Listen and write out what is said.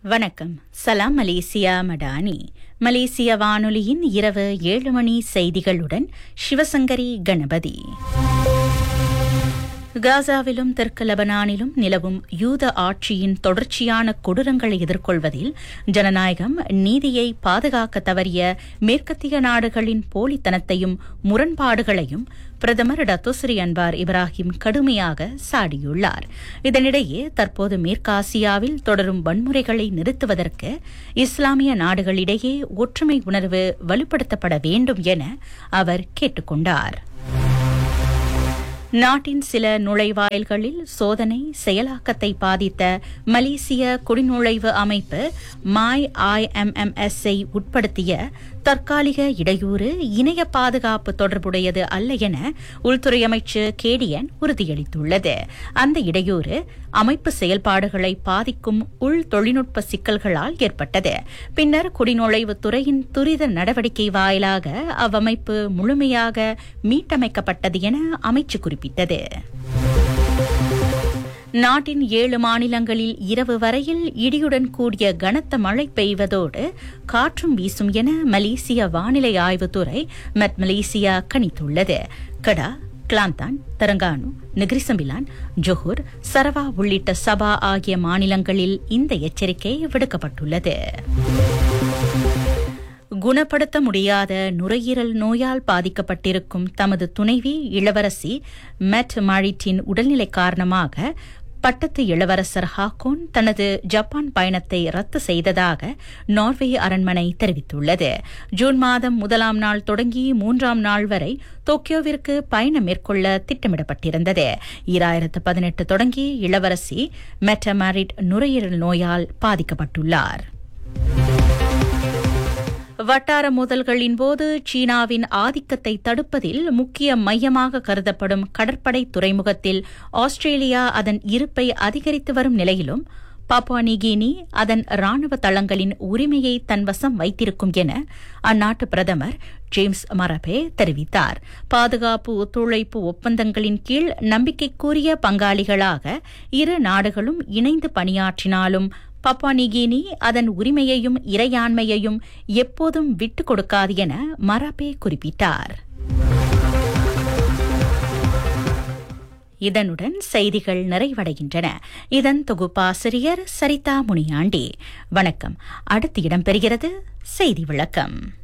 வணக்கம் சலாம் மலேசியா மடானி மலேசிய வானொலியின் இரவு ஏழு மணி செய்திகளுடன் சிவசங்கரி கணபதி காசாவிலும் தெற்கு லெபனானிலும் நிலவும் யூத ஆட்சியின் தொடர்ச்சியான கொடூரங்களை எதிர்கொள்வதில் ஜனநாயகம் நீதியை பாதுகாக்க தவறிய மேற்கத்திய நாடுகளின் போலித்தனத்தையும் முரண்பாடுகளையும் பிரதமர் டத்தோஸ்ரீ அன்பார் இப்ராஹிம் கடுமையாக சாடியுள்ளார் இதனிடையே தற்போது மேற்காசியாவில் தொடரும் வன்முறைகளை நிறுத்துவதற்கு இஸ்லாமிய நாடுகளிடையே ஒற்றுமை உணர்வு வலுப்படுத்தப்பட வேண்டும் என அவர் கேட்டுக் கொண்டார் நாட்டின் சில நுழைவாயில்களில் சோதனை செயலாக்கத்தை பாதித்த மலேசிய குடிநுழைவு அமைப்பு மாய் ஐஎம்எம்எஸ்ஐ உட்படுத்திய தற்காலிக இடையூறு இணைய பாதுகாப்பு தொடர்புடையது அல்ல என உள்துறை அமைச்சு கேடியன் உறுதியளித்துள்ளது அந்த இடையூறு அமைப்பு செயல்பாடுகளை பாதிக்கும் உள் தொழில்நுட்ப சிக்கல்களால் ஏற்பட்டது பின்னர் குடிநுழைவு துறையின் துரித நடவடிக்கை வாயிலாக அவ்வமைப்பு முழுமையாக மீட்டமைக்கப்பட்டது என அமைச்சு குறிப்பிட்டது நாட்டின் ஏழு மாநிலங்களில் இரவு வரையில் இடியுடன் கூடிய கனத்த மழை பெய்வதோடு காற்றும் வீசும் என மலேசிய வானிலை ஆய்வுத்துறை மெட் மலேசியா கணித்துள்ளது Kedah Kelantan Terengganu Negeri Sembilan Johor Sarawak உள்ளிட்ட சபா ஆகிய மாநிலங்களில் இந்த எச்சரிக்கை விடுக்கப்பட்டுள்ளது குணப்படுத்த முடியாத நுரையீரல் நோயால் பாதிக்கப்பட்டிருக்கும் தமது துணைவி இளவரசி மெட் மாரிட்டின் உடல்நிலை காரணமாக பட்டத்து இளவரசர் ஹாகோன் தனது ஜப்பான் பயணத்தை ரத்து செய்ததாக நார்வே அரண்மனை தெரிவித்துள்ளது ஜூன் மாதம் முதலாம் நாள் தொடங்கி மூன்றாம் நாள் வரை டோக்கியோவிற்கு பயணம் மேற்கொள்ள திட்டமிடப்பட்டிருந்தது ஈராயிரத்து பதினெட்டு தொடங்கி இளவரசி மெட்டமாரிட் நுரையீரல் நோயால் பாதிக்கப்பட்டுள்ளார் வட்டார மோதல்களின் போது சீனாவின் ஆதிக்கத்தை தடுப்பதில் முக்கிய மையமாக கருதப்படும் கடற்படை துறைமுகத்தில் ஆஸ்திரேலியா அதன் இருப்பை அதிகரித்து வரும் நிலையிலும் பாப்புவா நிகினி அதன் ராணுவ தளங்களின் உரிமையை தன்வசம் வைத்திருக்கும் என அந்நாட்டு பிரதமர் ஜேம்ஸ் மரபே தெரிவித்தார் பாதுகாப்பு ஒத்துழைப்பு ஒப்பந்தங்களின் கீழ் நம்பிக்கைக்குரிய பங்காளிகளாக இரு நாடுகளும் இணைந்து பணியாற்றினாலும் பப்பா நிகினி அதன் உரிமையையும் இறையாண்மையையும் எப்போதும் விட்டுக் கொடுக்காது என மராபே குறிப்பிட்டார் இதனுடன் செய்திகள் நிறைவடைகின்றன இதன் தொகுப்பாசிரியர் சரிதா முனியாண்டி வணக்கம் அடுத்து இடம்பெறுகிறது செய்தி விளக்கம்